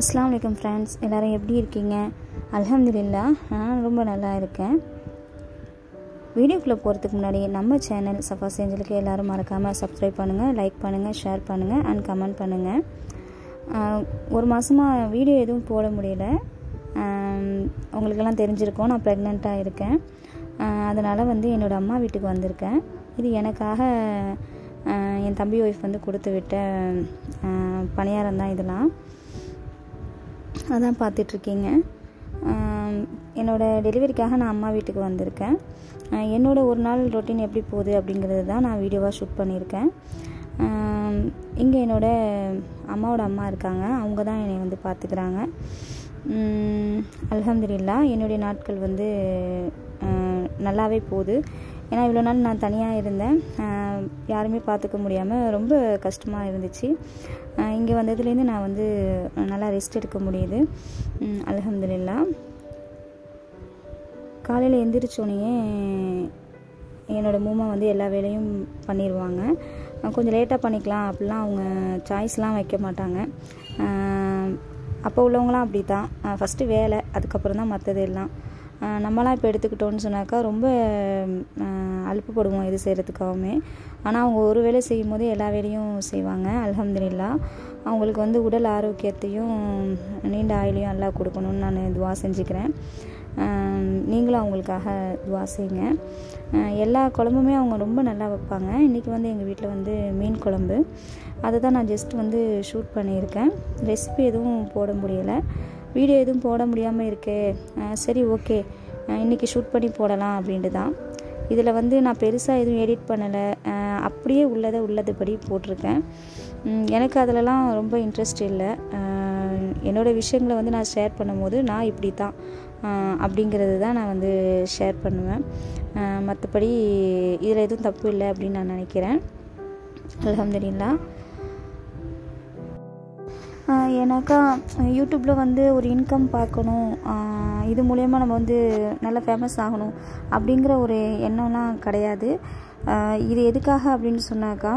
அஸ்லாம் வலைக்கம் ஃப்ரெண்ட்ஸ் எல்லோரும் எப்படி இருக்கீங்க அல்ஹம்துலில்லா நான் ரொம்ப நல்லா இருக்கேன் வீடியோக்குள்ளே போகிறதுக்கு முன்னாடி நம்ம சேனல் சஃபா சேஞ்சலுக்கு எல்லோரும் மறக்காமல் சப்ஸ்கிரைப் பண்ணுங்கள் லைக் பண்ணுங்கள் ஷேர் பண்ணுங்கள் அண்ட் கமெண்ட் பண்ணுங்கள் ஒரு மாதமாக வீடியோ எதுவும் போட முடியல உங்களுக்கெல்லாம் தெரிஞ்சிருக்கோம் நான் ப்ரெக்னெண்ட்டாக இருக்கேன் அதனால் வந்து என்னோடய அம்மா வீட்டுக்கு வந்திருக்கேன் இது எனக்காக என் தம்பி ஒய்ஃப் வந்து கொடுத்து விட்ட பணியாரம் தான் இதெல்லாம் அதான் பார்த்துட்ருக்கீங்க என்னோடய டெலிவரிக்காக நான் அம்மா வீட்டுக்கு வந்திருக்கேன் என்னோடய ஒரு நாள் ரொட்டீன் எப்படி போகுது அப்படிங்கிறது தான் நான் வீடியோவாக ஷூட் பண்ணியிருக்கேன் இங்கே என்னோடய அம்மாவோட அம்மா இருக்காங்க அவங்க தான் என்னை வந்து பார்த்துக்கிறாங்க அலமதுல்லா என்னுடைய நாட்கள் வந்து நல்லாவே போகுது ஏன்னா இவ்வளோ நாள் நான் தனியாக இருந்தேன் யாருமே பார்த்துக்க முடியாமல் ரொம்ப கஷ்டமாக இருந்துச்சு இங்கே வந்ததுலேருந்து நான் வந்து நல்லா ரெஸ்ட் எடுக்க முடியுது அலமதுல்லா காலையில் எந்திரிச்சோடனே என்னோடய மூமா வந்து எல்லா வேலையும் பண்ணிடுவாங்க கொஞ்சம் லேட்டாக பண்ணிக்கலாம் அப்படிலாம் அவங்க சாய்ஸ்லாம் வைக்க மாட்டாங்க அப்போ உள்ளவங்களாம் அப்படி தான் ஃபஸ்ட்டு வேலை அதுக்கப்புறம் தான் மற்றது எல்லாம் நம்மளாம் இப்போ எடுத்துக்கிட்டோன்னு சொன்னாக்கா ரொம்ப அலுப்புப்படுவோம் இது செய்கிறதுக்காகவுமே ஆனால் அவங்க ஒரு வேலை செய்யும் போதே எல்லா வேலையும் செய்வாங்க அலமதுல்லா அவங்களுக்கு வந்து உடல் ஆரோக்கியத்தையும் நீண்ட ஆயிலையும் நல்லா கொடுக்கணும்னு நான் துவா செஞ்சுக்கிறேன் நீங்களும் அவங்களுக்காக துவா செய்யுங்க எல்லா குழம்புமே அவங்க ரொம்ப நல்லா வைப்பாங்க இன்றைக்கி வந்து எங்கள் வீட்டில் வந்து மீன் குழம்பு அதை தான் நான் ஜஸ்ட் வந்து ஷூட் பண்ணியிருக்கேன் ரெசிபி எதுவும் போட முடியலை வீடியோ எதுவும் போட முடியாமல் இருக்கே சரி ஓகே இன்றைக்கி ஷூட் பண்ணி போடலாம் அப்படின்ட்டு தான் இதில் வந்து நான் பெருசாக எதுவும் எடிட் பண்ணலை அப்படியே உள்ளதை உள்ளதுபடி போட்டிருக்கேன் எனக்கு அதிலலாம் ரொம்ப இன்ட்ரெஸ்ட் இல்லை என்னோடய விஷயங்களை வந்து நான் ஷேர் பண்ணும்போது நான் இப்படி தான் அப்படிங்கிறது தான் நான் வந்து ஷேர் பண்ணுவேன் மற்றபடி இதில் எதுவும் தப்பு இல்லை அப்படின்னு நான் நினைக்கிறேன் அலமதுல்லா ஏன்னாக்கா யூடியூப்பில் வந்து ஒரு இன்கம் பார்க்கணும் இது மூலயமா நம்ம வந்து நல்ல ஃபேமஸ் ஆகணும் அப்படிங்கிற ஒரு எண்ணம்லாம் கிடையாது இது எதுக்காக அப்படின்னு சொன்னாக்கா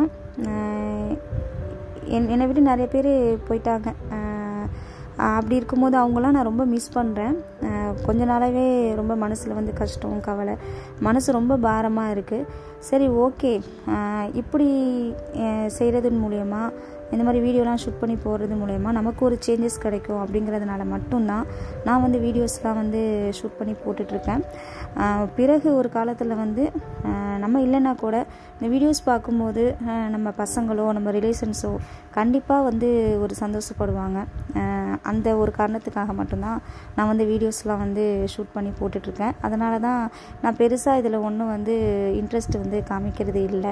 என் என்னை விட்டு நிறைய பேர் போயிட்டாங்க அப்படி இருக்கும்போது அவங்களாம் நான் ரொம்ப மிஸ் பண்ணுறேன் கொஞ்ச நாளாகவே ரொம்ப மனசில் வந்து கஷ்டம் கவலை மனசு ரொம்ப பாரமாக இருக்குது சரி ஓகே இப்படி செய்கிறதன் மூலயமா இந்த மாதிரி வீடியோலாம் ஷூட் பண்ணி போடுறது மூலயமா நமக்கு ஒரு சேஞ்சஸ் கிடைக்கும் அப்படிங்கிறதுனால மட்டும்தான் நான் வந்து வீடியோஸ்லாம் வந்து ஷூட் பண்ணி போட்டுட்ருக்கேன் பிறகு ஒரு காலத்தில் வந்து நம்ம இல்லைன்னா கூட இந்த வீடியோஸ் பார்க்கும்போது நம்ம பசங்களோ நம்ம ரிலேஷன்ஸோ கண்டிப்பாக வந்து ஒரு சந்தோஷப்படுவாங்க அந்த ஒரு காரணத்துக்காக மட்டும்தான் நான் வந்து வீடியோஸ்லாம் வந்து ஷூட் பண்ணி போட்டுட்ருக்கேன் அதனால தான் நான் பெருசாக இதில் ஒன்றும் வந்து இன்ட்ரெஸ்ட் வந்து காமிக்கிறது இல்லை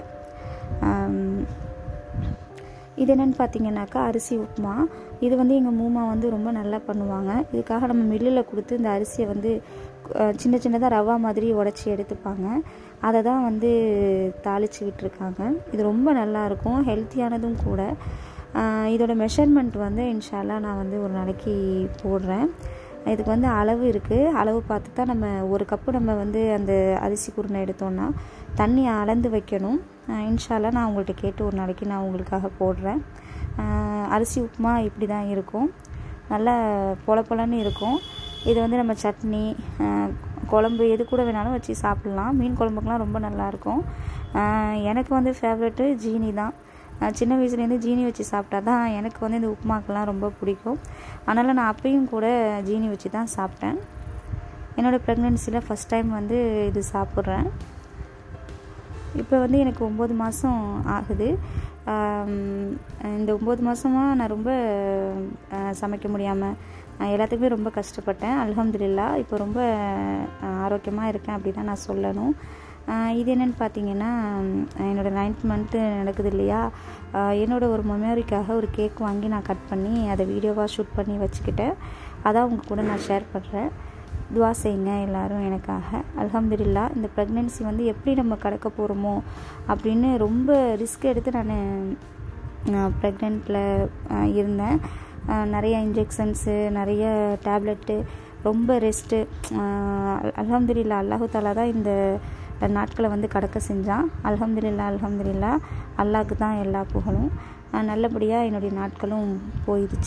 இது என்னென்னு பார்த்தீங்கன்னாக்கா அரிசி உப்புமா இது வந்து எங்கள் மூமா வந்து ரொம்ப நல்லா பண்ணுவாங்க இதுக்காக நம்ம மில்லில் கொடுத்து இந்த அரிசியை வந்து சின்ன சின்னதாக ரவா மாதிரி உடச்சி எடுத்துப்பாங்க அதை தான் வந்து தாளித்து விட்டுருக்காங்க இது ரொம்ப நல்லாயிருக்கும் ஹெல்த்தியானதும் கூட இதோட மெஷர்மெண்ட் வந்து இன்ஷால்லா நான் வந்து ஒரு நாளைக்கு போடுறேன் இதுக்கு வந்து அளவு இருக்குது அளவு பார்த்து தான் நம்ம ஒரு கப்பு நம்ம வந்து அந்த அரிசி குருணை எடுத்தோன்னா தண்ணி அளந்து வைக்கணும் இன்ஷால்லா நான் உங்கள்கிட்ட கேட்டு ஒரு நாளைக்கு நான் உங்களுக்காக போடுறேன் அரிசி உப்புமா இப்படி தான் இருக்கும் நல்லா பொல பொலன்னு இருக்கும் இது வந்து நம்ம சட்னி குழம்பு எது கூட வேணாலும் வச்சு சாப்பிட்லாம் மீன் குழம்புக்கெலாம் ரொம்ப நல்லாயிருக்கும் எனக்கு வந்து ஃபேவரெட்டு ஜீனி தான் சின்ன வயசுலேருந்து ஜீனி வச்சு சாப்பிட்டா தான் எனக்கு வந்து இந்த உப்புமாக்கெல்லாம் ரொம்ப பிடிக்கும் அதனால் நான் அப்பையும் கூட ஜீனி வச்சு தான் சாப்பிட்டேன் என்னோடய ப்ரெக்னென்சியில் ஃபஸ்ட் டைம் வந்து இது சாப்பிட்றேன் இப்போ வந்து எனக்கு ஒம்பது மாதம் ஆகுது இந்த ஒம்பது மாதமாக நான் ரொம்ப சமைக்க முடியாமல் எல்லாத்துக்குமே ரொம்ப கஷ்டப்பட்டேன் அலமதுல்லா இப்போ ரொம்ப ஆரோக்கியமாக இருக்கேன் அப்படி தான் நான் சொல்லணும் இது என்னென்னு பார்த்தீங்கன்னா என்னோடய நைன்த் மந்த்து நடக்குது இல்லையா என்னோடய ஒரு மெமரிக்காக ஒரு கேக் வாங்கி நான் கட் பண்ணி அதை வீடியோவாக ஷூட் பண்ணி வச்சுக்கிட்டேன் அதான் உங்கள் கூட நான் ஷேர் பண்ணுறேன் துவா செய்யுங்க எல்லோரும் எனக்காக அலமதுல்லா இந்த ப்ரெக்னென்சி வந்து எப்படி நம்ம கடக்க போகிறோமோ அப்படின்னு ரொம்ப ரிஸ்க் எடுத்து நான் ப்ரெக்னென்ட்டில் இருந்தேன் நிறைய இன்ஜெக்ஷன்ஸு நிறைய டேப்லெட்டு ரொம்ப ரெஸ்ட்டு அலமதுல்லா அல்லாஹு தாலா தான் இந்த நாட்களை வந்து கடக்க செஞ்சான் அலமதுல்லா அலமதுல்லா அல்லாவுக்கு தான் எல்லா புகழும் நல்லபடியாக என்னுடைய நாட்களும் போயிடுச்சு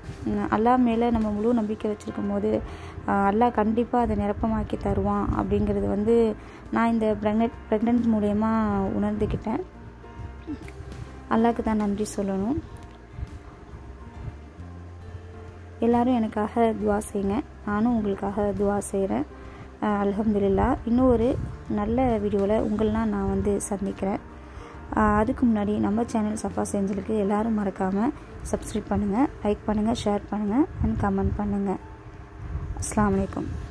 அல்லா மேலே நம்ம முழு நம்பிக்கை வச்சுருக்கும் போது அல்லாஹ் கண்டிப்பாக அதை நிரப்பமாக்கி தருவான் அப்படிங்கிறது வந்து நான் இந்த ப்ரெக்னென்ட் ப்ரெக்னென்ட் மூலயமா உணர்ந்துக்கிட்டேன் அல்லாவுக்கு தான் நன்றி சொல்லணும் எல்லோரும் எனக்காக துவா செய்யுங்க நானும் உங்களுக்காக துவா செய்கிறேன் அலமதுல்லா இன்னும் ஒரு நல்ல வீடியோவில் உங்களெலாம் நான் வந்து சந்திக்கிறேன் அதுக்கு முன்னாடி நம்ம சேனல் சஃபா செஞ்சலுக்கு எல்லோரும் மறக்காமல் சப்ஸ்கிரைப் பண்ணுங்கள் லைக் பண்ணுங்கள் ஷேர் பண்ணுங்கள் அண்ட் கமெண்ட் பண்ணுங்கள் அஸ்லாம் வலைக்கம்